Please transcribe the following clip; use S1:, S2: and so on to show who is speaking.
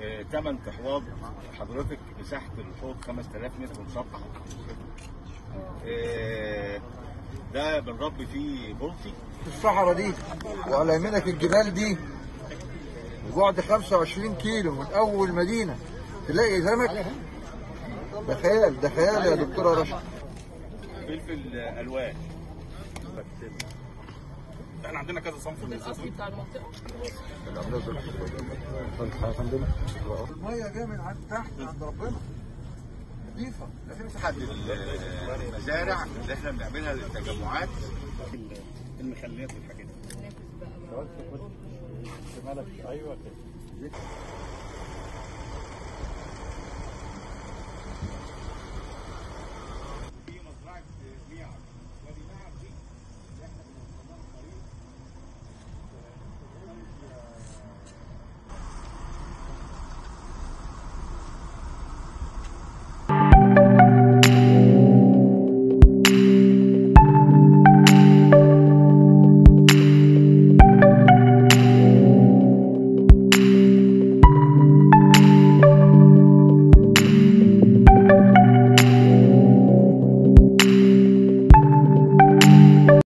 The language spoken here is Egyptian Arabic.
S1: آه، تمن تحواض حضرتك مساحه الحوض 5000 متر مسطح آه، ده بنربي فيه بلطي
S2: الصحراء دي وعلى يمينك الجبال دي وبعد 25 كيلو من اول مدينه تلاقي سمك ده خيال ده خيال يا دكتوره رشا
S1: فلفل آه، الوان احنا عندنا كذا صنف من الزيتون
S3: بتاع المنطقه
S2: الميه جايه من عند تحت عند ربنا نظيفه
S1: في احد المزارع اللي احنا بنعملها للتجمعات
S4: المخليات والحاجات دي
S3: نافس بقى
S4: مالك ايوه كده